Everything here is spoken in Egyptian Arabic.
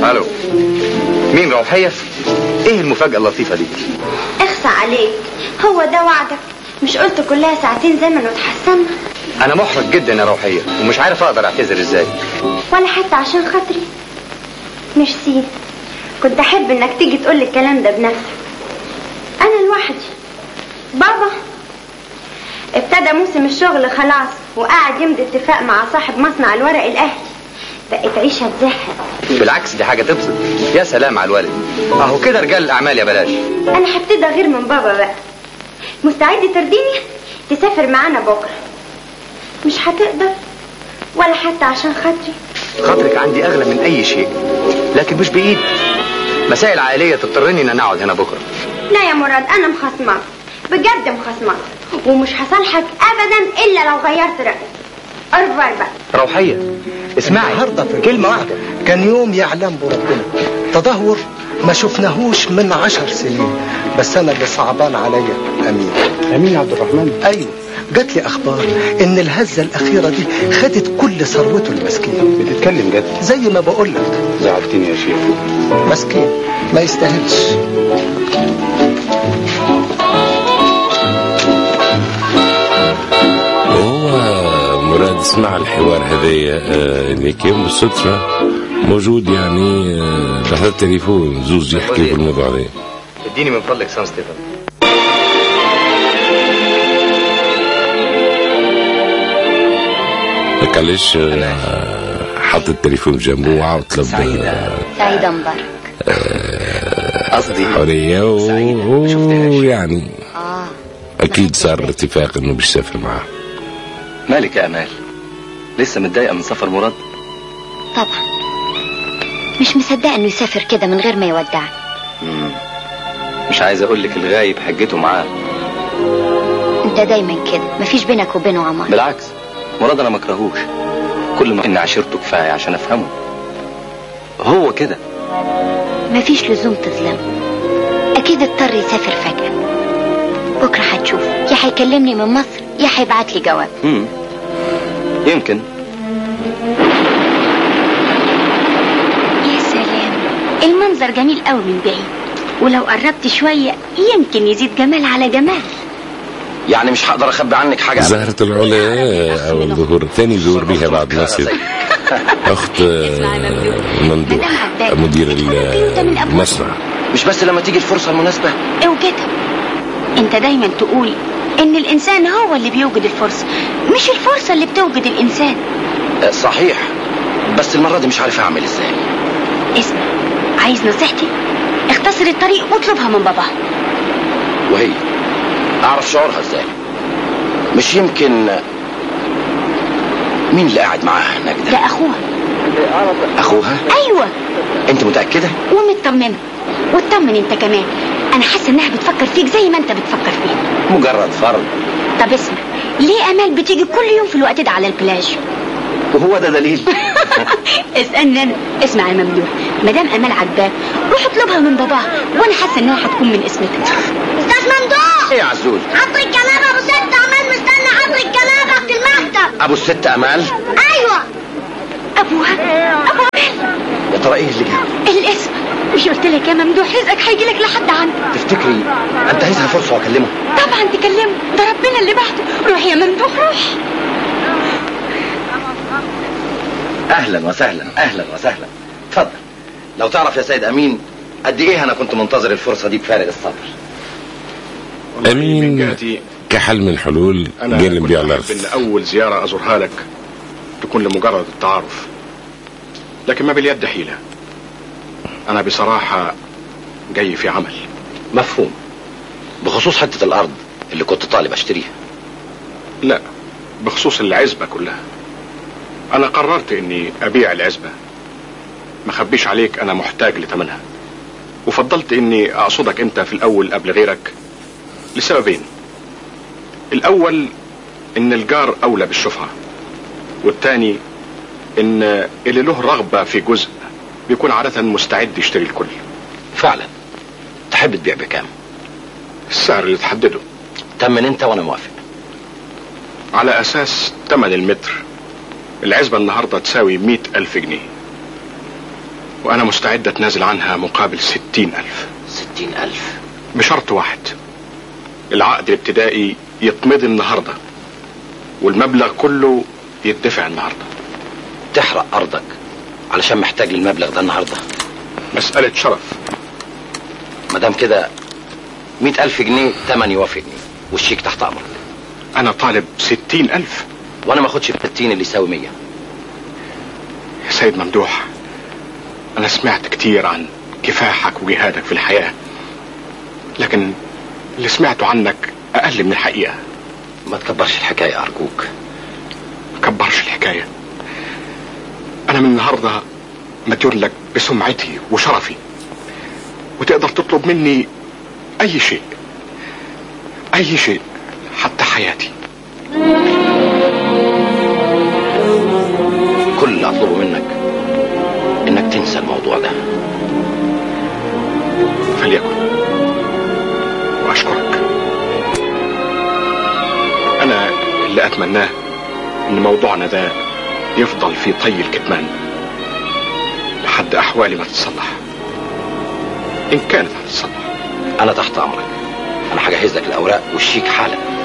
الو مين روحية؟ ايه المفاجأة اللطيفة دي؟ اخسى عليك هو ده وعدك مش قلت كلها ساعتين زمن وتحسنا انا محرج جدا يا روحية ومش عارف اقدر اعتذر ازاي ولا حتى عشان خاطري ميرسي كنت احب انك تيجي تقول لي الكلام ده بنفسك انا لوحدي بابا ابتدى موسم الشغل خلاص وقاعد يمضي اتفاق مع صاحب مصنع الورق الاهلي بقت عيشة تزهق بالعكس دي حاجة تبسط يا سلام على الولد اهو كده رجال الاعمال يا بلاش انا هبتدي غير من بابا بقى مستعد ترضيني تسافر معانا بكره مش هتقدر ولا حتى عشان خاطري خاطرك عندي اغلى من اي شيء لكن مش بايدي مسائل عائلية تضطرني ان انا اقعد هنا بكرة لا يا مراد انا مخصمك بجد مخصمك ومش هصالحك ابدا الا لو غيرت رايك ارفع بقى روحية اسمعي النهارده في كلمة واحدة كان يوم يعلم بربنا تدهور ما شفناهوش من عشر سنين بس انا اللي صعبان عليا امين امين عبد الرحمن ايوه جات لي اخبار ان الهزه الاخيره دي خدت كل ثروته المسكين بتتكلم جد زي ما بقول لك زعلتني يا شيخ مسكين ما يستاهلش هو مراد اسمع الحوار هذايا آه، اللي كان بالصدفة موجود يعني آه، تحت التليفون زوز يحكي في الموضوع هذا اديني من فضلك سان ستيفن هيك علاش آه، حط التليفون جنبه وعاود طلب آه، سعيدة مبارك قصدي حرية و- ويعني اه أكيد صار اتفاق إنه باش يسافر معاه مالك يا امال لسه متضايقة من سفر مراد طبعا مش مصدقه انه يسافر كده من غير ما يودعني مش عايز اقول لك الغايب حجته معاه انت دايما كده مفيش بينك وبينه عمار بالعكس مراد انا مكرهوش كل ما ان عشرته كفايه عشان افهمه هو كده مفيش لزوم تظلمه اكيد اضطر يسافر فجأة بكرة هتشوف يا هيكلمني من مصر يا هيبعت لي جواب مم. يمكن يا سلام المنظر جميل قوي من بعيد ولو قربت شوية يمكن يزيد جمال على جمال يعني مش هقدر اخبي عنك حاجه زهرة العلا أول ظهور ثاني ظهور بها بعد نصر أخت آه، ممدوح مدير المصنع مش بس لما تيجي الفرصه المناسبه اوجدها انت دايما تقول ان الانسان هو اللي بيوجد الفرصة مش الفرصة اللي بتوجد الانسان آه، صحيح بس المره دي مش عارف اعمل ازاي اسمع عايز نصيحتي اختصر الطريق واطلبها من باباها وهي اعرف شعورها ازاي مش يمكن مين اللي قاعد معاها هناك ده ده اخوها اخوها ايوه انت متاكده ومطمنة واطمن انت كمان انا حاسه انها بتفكر فيك زي ما انت بتفكر فيها مجرد فرض طب اسمع ليه امال بتيجي كل يوم في الوقت ده على البلاج وهو ده دليل اسالني انا اسمع يا ممدوح ما دام امال عجباك روح اطلبها من باباها وانا حاسه انها هتكون من اسمتك استاذ ممدوح ايه يا عزوز حط الكلام ابو ست عمال مستني حط الكلام تحت المكتب ابو الست امال ايوه ابوها ابو امال يا ترى ايه اللي جاب الاسم مش قلت لك يا ممدوح رزقك هيجي لك لحد عندك تفتكري انتهزها فرصه واكلمه طبعا تكلمه ده ربنا اللي بعته روح يا ممدوح روح اهلا وسهلا اهلا وسهلا اتفضل لو تعرف يا سيد امين قد ايه انا كنت منتظر الفرصه دي بفارغ الصبر من أمين جهتي كحل من الحلول انا قال كنت بيع أحب الأرض ان اول زياره ازورها لك تكون لمجرد التعارف لكن ما باليد حيله انا بصراحه جاي في عمل مفهوم بخصوص حته الارض اللي كنت طالب اشتريها لا بخصوص العزبه كلها انا قررت اني ابيع العزبه ما خبيش عليك انا محتاج لثمنها وفضلت اني اقصدك انت في الاول قبل غيرك لسببين الاول ان الجار اولى بالشفعه والتاني ان اللي له رغبه في جزء بيكون عاده مستعد يشتري الكل فعلا تحب تبيع بكام السعر اللي تحدده تمن انت وانا موافق على اساس تمن المتر العزبه النهارده تساوي مئة الف جنيه وأنا مستعد أتنازل عنها مقابل ستين ألف ستين ألف بشرط واحد العقد الابتدائي يتمضي النهاردة والمبلغ كله يدفع النهاردة تحرق أرضك علشان محتاج للمبلغ ده النهاردة مسألة شرف مدام كده مئة ألف جنيه تمن يوافقني والشيك تحت أمرك أنا طالب ستين ألف وأنا ما أخدش بستين اللي يساوي مية يا سيد ممدوح أنا سمعت كتير عن كفاحك وجهادك في الحياة لكن اللي سمعته عنك أقل من الحقيقة ما تكبرش الحكاية أرجوك ما كبرش الحكاية أنا من النهاردة مديون لك بسمعتي وشرفي وتقدر تطلب مني أي شيء أي شيء حتى حياتي كل اللي أطلبه منك إنك تنسى الموضوع ده فليكن وأشكرك أنا اللي أتمناه إن موضوعنا ده يفضل في طي الكتمان لحد أحوالي ما تتصلح إن كانت هتتصلح أنا تحت أمرك أنا هجهز لك الأوراق والشيك حالا